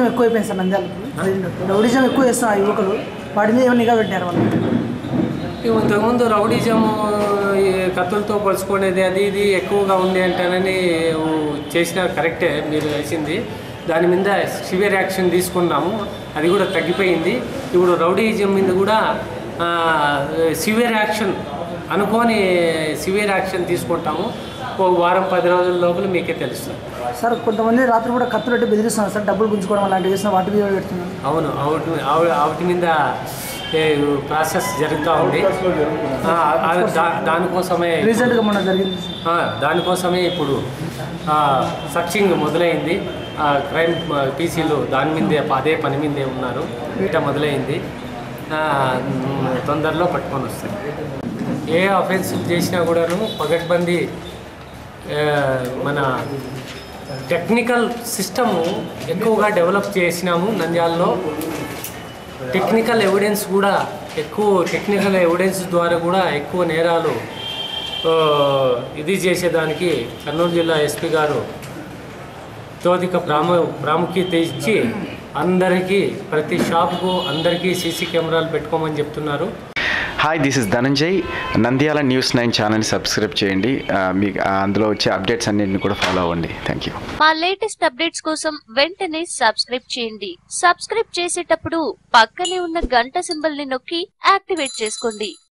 ఎక్కువైపోయింది సార్ నంద్యాలకు రౌడిజం ఎక్కువ చేస్తున్నారు యువకులు వాటి మీద ఏమైనా నిఘా పెట్టారు వాళ్ళు ఇంతకుముందు రౌడీజం ఈ కత్తులతో పొడుచుకునేది అది ఇది ఎక్కువగా ఉంది అంటానని ఊ, చేసిన కరెక్టే మీరు వేసింది దాని మీద సివియర్ యాక్షన్ తీసుకున్నాము అది కూడా తగ్గిపోయింది ఇప్పుడు రౌడీజం మీద కూడా సివియర్ యాక్షన్ అనుకోని సివియర్ యాక్షన్ తీసుకుంటాము ఒక వారం పది రోజుల లోపల మీకే తెలుస్తుంది సార్ కొంతమంది రాత్రి కూడా కత్తులు పెట్టి బెదిరిస్తున్నారు సార్ డబ్బులు గుంజుకోవడం అలాంటివి చేస్తున్నారు వాటి మీద పెడుతున్నారు అవును అవుటి ఆవి- వాటి మీద ఏ, ప్రాసెస్ జరుగుతూ ఉంది ఆ, ఆ, దా- దానికోసమే రీసెంట్గా మొన్న జరిగింది ఆ, దానికోసమే ఇప్పుడు ఆ, సర్చింగ్ మొదలైంది ఆ, క్రైమ్ ఆ, పీసీలు దాని మీదే అదే పని మీదే ఉన్నారు ఇట మొదలైంది ఆ, మ్, తొందరలో పట్టుకొని వస్తుంది ఏ అఫెన్స్ చేసినా కూడాను పగడ్బందీ ఆ, మన టెక్నికల్ సిస్టము ఎక్కువగా డెవలప్ చేసినాము నంద్యాలలో టెక్నికల్ ఎవిడెన్స్ కూడా ఎక్కువ టెక్నికల్ ఎవిడెన్స్ ద్వారా కూడా ఎక్కువ నేరాలు ఆ, ఇది చేసేదానికి కర్నూలు జిల్లా ఎస్పీ గారు అత్యధిక ప్రాము ప్రాముఖ్యత ఇచ్చి అందరికీ ప్రతి షాపుకు అందరికీ సీసీ కెమెరాలు పెట్టుకోమని చెప్తున్నారు hi this is Dhananjay Nandyal news nine ఛానల్ని సబ్స్క్రైబ్ చేయండి ఆ, మీకు ఆ, అందులో వచ్చే అప్డేట్స్ అన్నింటిని కూడా ఫాలో అవ్వండి థ్యాంక్ యూ మా లేటెస్ట్ అప్డేట్స్ కోసం వెంటనే సబ్స్క్రైబ్ చేయండి సబ్స్క్రైబ్ చేసేటప్పుడు పక్కనే ఉన్న గంట సింబల్ ని నొక్కి యాక్టివేట్ చేసుకోండి